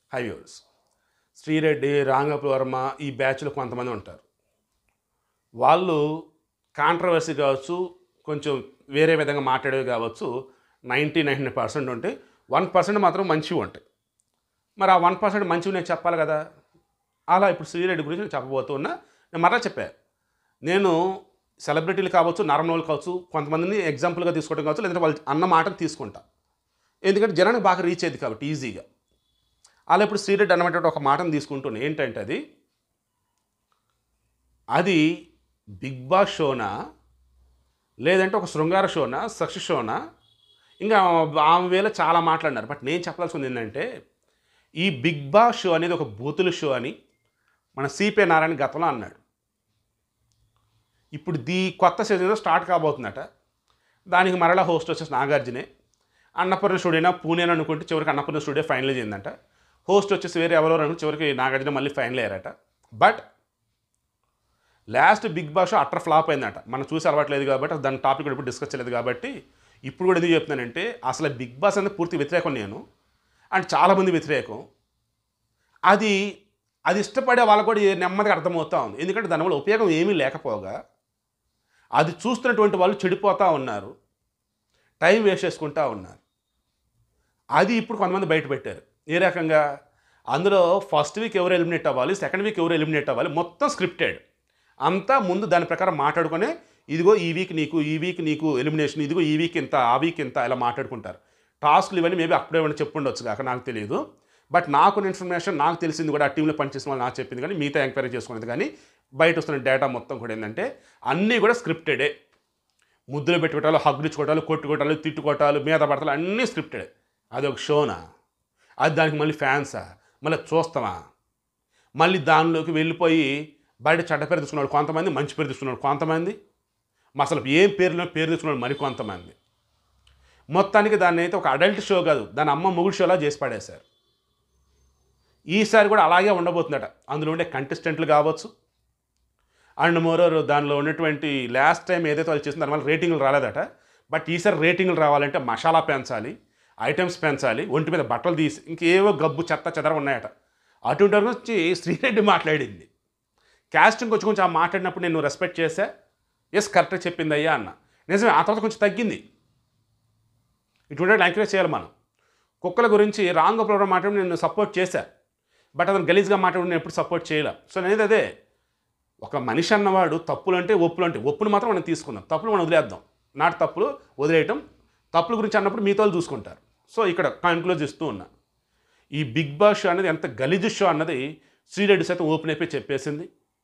high viewers Sri Reddy రాంగపు వర్మ ఈ బ్యాచ్లో కొంతమంది ఉంటారు వాళ్ళు కాంట్రవర్సీ కావచ్చు కొంచెం వేరే విధంగా మాట్లాడేవి కావచ్చు నైంటీ నైన్ పర్సెంట్ ఉంటే వన్ పర్సెంట్ మాత్రం మంచివి ఉంటాయి మరి ఆ వన్ పర్సెంట్ మంచివి నేను చెప్పాలి కదా అలా ఇప్పుడు శ్రీరెడ్డి గురించి నేను చెప్పబోతున్నా నేను మరలా చెప్పా నేను సెలబ్రిటీలు కావచ్చు నార్మల్ కావచ్చు కొంతమందిని ఎగ్జాంపుల్గా తీసుకోవడం కావచ్చు లేదంటే వాళ్ళు అన్న మాటను తీసుకుంటా ఎందుకంటే జనానికి బాగా రీచ్ అయ్యింది కాబట్టి ఈజీగా అలా ఇప్పుడు శ్రీరెడ్డి అన్నమాట ఒక మాటను తీసుకుంటున్నాను ఏంటంటే అది అది బిగ్ బాస్ షోనా లేదంటే ఒక శృంగార షోనా సక్సెస్ షోనా ఇంకా ఆమె వేళ చాలా మాట్లాడినారు బట్ నేను చెప్పాల్సింది ఏంటంటే ఈ బిగ్ బాస్ షో అనేది ఒక బూతుల షో అని మన సిపి నారాయణ గతంలో అన్నాడు ఇప్పుడు దీ కొత్త సీజన్ స్టార్ట్ కాబోతుందట దానికి మరలా హోస్ట్ వచ్చేసి నాగార్జునే అన్నపూర్ణ స్టూడియోనా పూణేనా అనుకుంటే చివరికి అన్నపూర్ణ స్టూడియో ఫైనల్ అయిందంట హోస్ట్ వచ్చేసి వేరే ఎవరెవరు అనుకుంటే చివరికి నాగార్జున మళ్ళీ ఫైనల్ అయ్యారట but last Bigg Boss utter flop అయిందట మనం చూసి అలవాట్లేదు కాబట్టి దాని టాపిక్ కూడా ఇప్పుడు డిస్కస్ చేయలేదు కాబట్టి ఇప్పుడు కూడా ఎందుకు చెప్తున్నానంటే అసలు బిగ్ బాస్ అనేది పూర్తి వ్యతిరేకం నేను అండ్ చాలామంది వ్యతిరేకం అది అది ఇష్టపడే వాళ్ళకు కూడా నెమ్మదిగా అర్థమవుతా ఉంది ఎందుకంటే దానివల్ల ఉపయోగం ఏమీ లేకపోగా అది చూస్తున్నటువంటి వాళ్ళు చెడిపోతూ ఉన్నారు టైం వేస్ట్ చేసుకుంటూ ఉన్నారు అది ఇప్పుడు కొంతమంది బయట పెట్టారు ఏ రకంగా అందులో ఫస్ట్ వీక్ ఎవరు ఎలిమినేట్ అవ్వాలి సెకండ్ వీక్ ఎవరు ఎలిమినేట్ అవ్వాలి మొత్తం స్క్రిప్టెడ్ అంతా ముందు దాని ప్రకారం మాట్లాడుకొని ఇదిగో ఈ వీక్ నీకు ఈ వీక్ నీకు ఎలిమినేషన్ ఇదిగో ఈ వీక్ ఇంత ఆ వీక్ ఇంత ఇలా మాట్లాడుకుంటారు టాస్క్లు ఇవన్నీ మేబీ అప్పుడే ఏమైనా చెప్పుండొచ్చు కాక నాకు తెలియదు బట్ నాకు ఇన్ఫర్మేషన్ నాకు తెలిసింది కూడా ఆ టీంలో పనిచేసిన వాళ్ళు నాకు చెప్పింది కానీ మిగతా ఎంక్వైరీ చేసుకునేది కానీ బయట వస్తున్న డేటా మొత్తం కూడా ఏంటంటే అన్నీ కూడా స్క్రిప్టెడే ముద్దులు పెట్టుకోవటాలు హగ్గులుచ్చుకోవటాలు కొట్టుకోవటాలు తిట్టుకోవటాలు మీద పడతాలు అన్నీ స్క్రిప్టెడ్ అది ఒక షోనా అది దానికి మళ్ళీ ఫ్యాన్సా మళ్ళీ చూస్తామా మళ్ళీ దానిలోకి వెళ్ళిపోయి బయట చెడ్డ పేరు తీసుకున్నాడు కొంతమంది మంచి పేరు తీసుకున్నాడు కొంతమంది మా అసలు ఏం పేరులో పేరు తీసుకున్నాడు మరి కొంతమంది మొత్తానికి దాన్ని అయితే ఒక అడల్ట్ షో కాదు దాని అమ్మ మొగుడు షోలా చేసి పడేశారు ఈసారి కూడా అలాగే ఉండబోతుందట అందులో ఉండే కంటెస్టెంట్లు కావచ్చు అండ్ మోరోర్ దానిలో ఉన్నటువంటి లాస్ట్ టైం ఏదైతే వాళ్ళు చేసిన దానివల్ల రేటింగ్లు రాలేదట బట్ ఈసారి రేటింగ్లు రావాలంటే మసాలా పెంచాలి ఐటమ్స్ పెంచాలి ఒంటి మీద బట్టలు తీసి ఇంకేవో గబ్బు చెత్త చెదర ఉన్నాయట అటువంటి వారి గురించి శ్రీరెడ్డి మాట్లాడింది క్యాస్టింగ్ వచ్చి కొంచెం ఆ మాట్లాడినప్పుడు నేను రెస్పెక్ట్ చేశా ఎస్ కరెక్ట్గా చెప్పింది అయ్యా అన్న నిజమే ఆ తర్వాత కొంచెం తగ్గింది ఇటువంటి ఎంకరేజ్ చేయాలి మనం కుక్కల గురించి రాంగ్ ప్రోగ్రామ్ మాట్లాడి నేను సపోర్ట్ చేశా బట్ అతను గలీజ్గా మాట్లాడి నేను ఎప్పుడు సపోర్ట్ చేయలే సో నేను అదే ఒక మనిషి అన్నవాడు తప్పులు అంటే ఒప్పులు అంటే ఒప్పులు మాత్రం మనం తీసుకుందాం తప్పులు మనం వదిలేద్దాం నాటి తప్పులు వదిలేయటం తప్పుల గురించి అన్నప్పుడు మీతో వాళ్ళు చూసుకుంటారు సో ఇక్కడ కన్క్లూజ్ ఇస్తూ ఉన్నా ఈ బిగ్ బాస్ షో అనేది ఎంత గలీజ్ షో అన్నది శ్రీరెడ్డి సైతం ఓపెన్ అయిపోయి చెప్పేసింది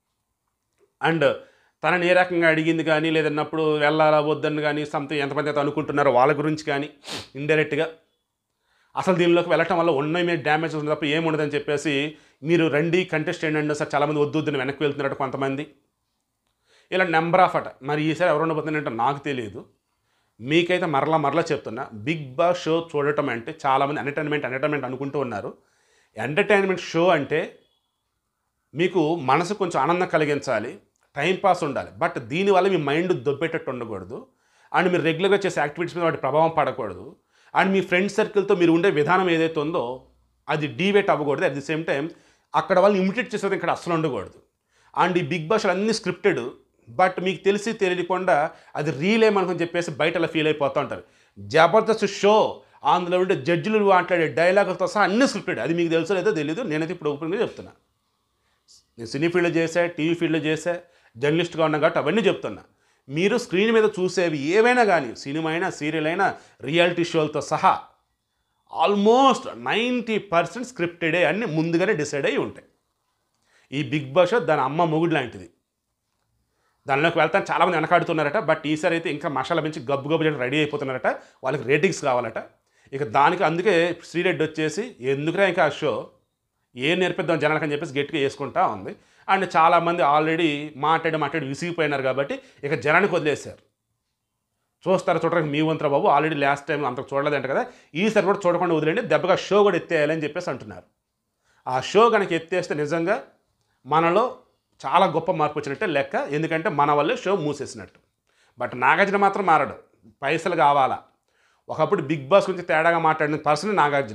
అండ్ తనని ఏ రకంగా అడిగింది కానీ లేదన్నప్పుడు వెళ్ళాలా వద్దని కానీ సంథింగ్ ఎంతమంది అయితే అనుకుంటున్నారో వాళ్ళ గురించి కానీ ఇండైరెక్ట్గా అసలు దీనిలోకి వెళ్ళటం వల్ల ఉన్న మీద డ్యామేజ్ ఉంది తప్ప ఏముండదని చెప్పేసి మీరు రండి కంటెస్టెంట్ అండి సార్ చాలామంది వద్దు వద్దని వెనక్కి వెళ్తున్నట్టు కొంతమంది ఇలా నెంబర్ ఆఫ్ అట మరి ఈసారి ఎవరు ఉండబోతుందంటే నాకు తెలియదు మీకైతే మరలా మరలా చెప్తున్నా బిగ్ బాస్ షో చూడటం అంటే చాలామంది ఎంటర్టైన్మెంట్ ఎంటర్టైన్మెంట్ అనుకుంటూ ఉన్నారు ఎంటర్టైన్మెంట్ షో అంటే మీకు మనసు కొంచెం ఆనందం కలిగించాలి టైం పాస్ ఉండాలి బట్ దీనివల్ల మీ మైండ్ దొబ్బేటట్టు ఉండకూడదు అండ్ మీరు రెగ్యులర్గా చేసే యాక్టివిటీస్ మీద వాటి ప్రభావం పడకూడదు అండ్ మీ ఫ్రెండ్ సర్కిల్తో మీరు ఉండే విధానం ఏదైతే ఉందో అది డీవేట్ అవ్వకూడదు అట్ ది సేమ్ టైం అక్కడ వాళ్ళు ఇమిటేట్ చేసేది ఇక్కడ అసలు ఉండకూడదు అండ్ ఈ బిగ్ బాస్ అన్నీ స్క్రిప్టెడ్ బట్ మీకు తెలిసి తెలియకుండా అది రీల్ ఏమనుకుని చెప్పేసి బయట అలా ఫీల్ అయిపోతూ ఉంటారు జబర్దస్త్ షో అందులో ఉండే జడ్జిలు మాట్లాడే డైలాగులతో సహా అన్ని స్క్రిప్టెడ్ అది మీకు తెలుసో లేదో తెలియదు నేనైతే ఇప్పుడు ఓపెన్గా చెప్తున్నా నేను సినీ ఫీల్డ్లో చేశా టీవీ ఫీల్డ్లో చేశా జర్నలిస్ట్గా ఉన్నా కాబట్టి అవన్నీ చెప్తున్నా మీరు స్క్రీన్ మీద చూసేవి ఏవైనా కానీ సినిమా అయినా సీరియల్ అయినా రియాలిటీ షోలతో సహా ఆల్మోస్ట్ నైంటీ పర్సెంట్ స్క్రిప్టెడే అన్ని ముందుగానే డిసైడ్ అయ్యి ఉంటాయి ఈ బిగ్ బాస్ షో దాని అమ్మ మొగుడు లాంటిది దానిలోకి వెళ్తాను చాలామంది వెనకాడుతున్నారట బట్ ఈసారి అయితే ఇంకా మసాలా పెంచి గబ్బు గబ్బు చేయడం రెడీ అయిపోతున్నారట వాళ్ళకి రేటింగ్స్ కావాలట ఇక దానికి అందుకే శ్రీరెడ్డి వచ్చేసి ఎందుకురా ఇంకా ఆ షో ఏం నేర్పిద్దాం జనాలకని చెప్పేసి గట్టిగా వేసుకుంటా ఉంది అండ్ చాలామంది ఆల్రెడీ మాట్లాడి మాట్లాడి విసిగిపోయినారు కాబట్టి ఇక జనానికి వదిలేశారు చూస్తారు చూడడానికి మీ వంతర బాబు ఆల్రెడీ లాస్ట్ టైం అంత చూడలేదంట కదా ఈసారి కూడా చూడకుండా వదిలేండి దెబ్బగా షో కూడా ఎత్తేయాలని చెప్పేసి అంటున్నారు ఆ షో కనుక ఎత్తేస్తే నిజంగా మనలో చాలా గొప్ప మార్పు వచ్చినట్టే లెక్క ఎందుకంటే మన వల్లే షో మూసేసినట్టు బట్ నాగార్జున మాత్రం మారడు పైసలు కావాలా ఒకప్పుడు బిగ్ బాస్ గురించి తేడాగా మాట్లాడిన పర్సన్ నాగార్జున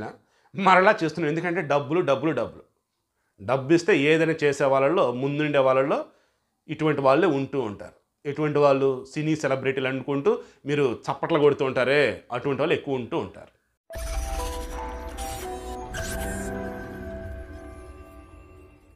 మరలా చేస్తున్నాం ఎందుకంటే డబ్బులు డబ్బులు డబ్బులు డబ్బు ఇస్తే ఏదైనా చేసే వాళ్ళలో ముందుండే వాళ్ళలో ఇటువంటి వాళ్ళే ఉంటూ ఉంటారు ఎటువంటి వాళ్ళు సినీ సెలబ్రిటీలు అనుకుంటూ మీరు చప్పట్లు కొడుతూ ఉంటారే అటువంటి వాళ్ళు ఎక్కువ ఉంటూ ఉంటారు